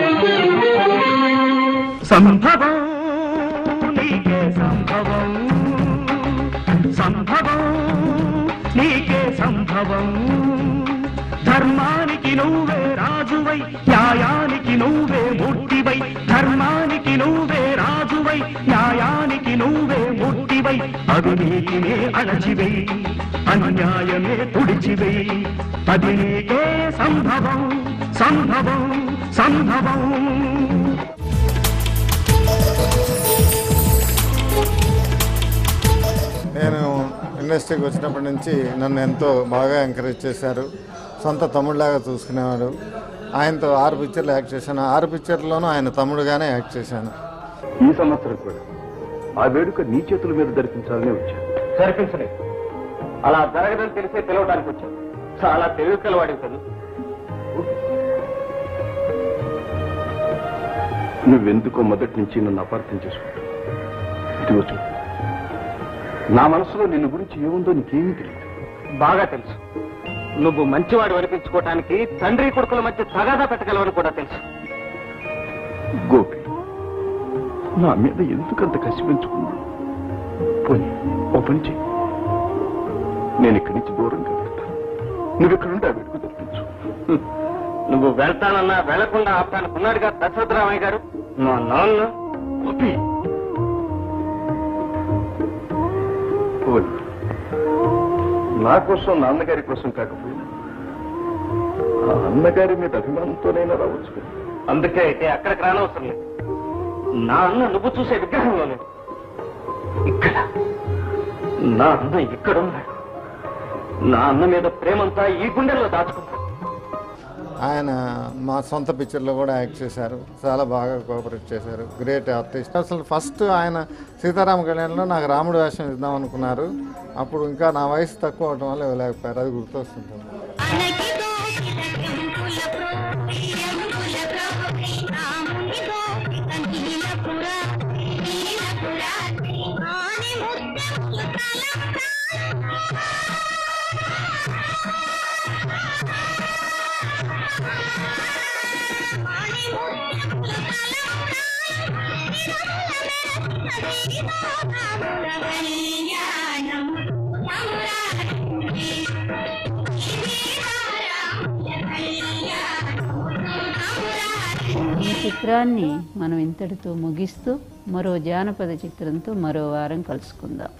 సంభవం నీకే సంభవం సంభవం నీకే సంభవం ధర్మానికి నువ్వే రాజువై న్యాయానికి నువ్వే మూర్తివై ధర్మానికి నువ్వే రాజువై న్యాయానికి నువ్వే మూర్తివై అవినీతినే అణచివై అన్యాయమే తుడిచివై అది నీకే సంభవం సంభవం సంభవం నేను ఇండస్ట్రీకి వచ్చినప్పటి నుంచి నన్ను ఎంతో బాగా ఎంకరేజ్ చేశారు సొంత తమ్ముడిలాగా చూసుకునేవాడు ఆయనతో ఆరు పిక్చర్లు యాక్ట్ చేశాను ఆరు పిక్చర్లోనూ ఆయన తమ్ముడుగానే యాక్ట్ చేశాను ఈ సంవత్సరం కూడా ఆ వేడుక నీ చేతుల మీద జరిపించాలని వచ్చాను జరిపించలేదు అలా జరగదని తెలిసే పిలవడానికి వచ్చాను చాలా తెలివి కలవాడి కదా నువ్వెందుకో మొదటి నుంచి నన్ను అపార్థం చేసుకుంటావు ఇదిగో చూడు నా మనసులో నిన్ను గురించి ఏముందో నీకేమీ తెలియదు బాగా తెలుసు నువ్వు మంచివాడు అనిపించుకోవటానికి తండ్రి కొడుకుల మధ్య తగాదా పెట్టగలవని కూడా తెలుసు గోపి నా మీద ఎందుకంత కసి పెంచుకున్నావు పోనీ ఓ పని చెయ్యి నేను ఇక్కడి నుంచి దూరంగా వెళ్తాను నువ్వు ఇక్కడ ఉంటే ఆ వేడుక జరిపించు నువ్వు వెళ్తానన్నా వెళ్లకుండా ఆపానుకున్నాడుగా దశరథరామయ్య గారు మా నాన్న గోపి పోనీ నా కోసం నాన్నగారి కోసం కాకపోయినా ఆ అన్నగారి మీద అభిమానంతోనైనా రావచ్చు కదా. అందుకే అయితే అక్కడికి రానవసరం లేదు నా అన్న నువ్వు చూసే విగ్రహంలో లేదు ఇక్కడ నా అన్న ఇక్కడ ఉన్నాడు నా అన్న మీద ప్రేమంతా ఈ గుండెల్లో దాచుకున్నాడు ఆయన మా సొంత పిక్చర్లో కూడా యాక్ట్ చేశారు చాలా బాగా కోఆపరేట్ చేశారు గ్రేట్ ఆర్టిస్ట్ అసలు ఫస్ట్ ఆయన సీతారామ కళ్యాణ్లో నాకు రాముడు వేషం ఇద్దాం అనుకున్నారు అప్పుడు ఇంకా నా వయసు తక్కువ అవడం వల్ల ఇవ్వలేకపోయారు అది గుర్తొస్తుంటుంది ఈ చిత్రాన్ని మనం ఇంతటితో ముగిస్తూ మరో జానపద చిత్రంతో మరో వారం కలుసుకుందాం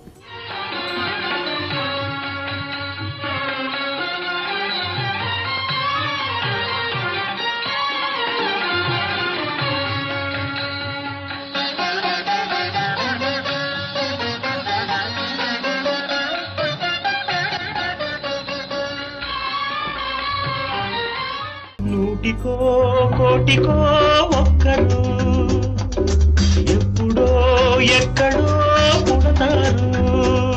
నూటికో కోటికో ఒక్కరు ఎప్పుడో ఎక్కడో పుడతారు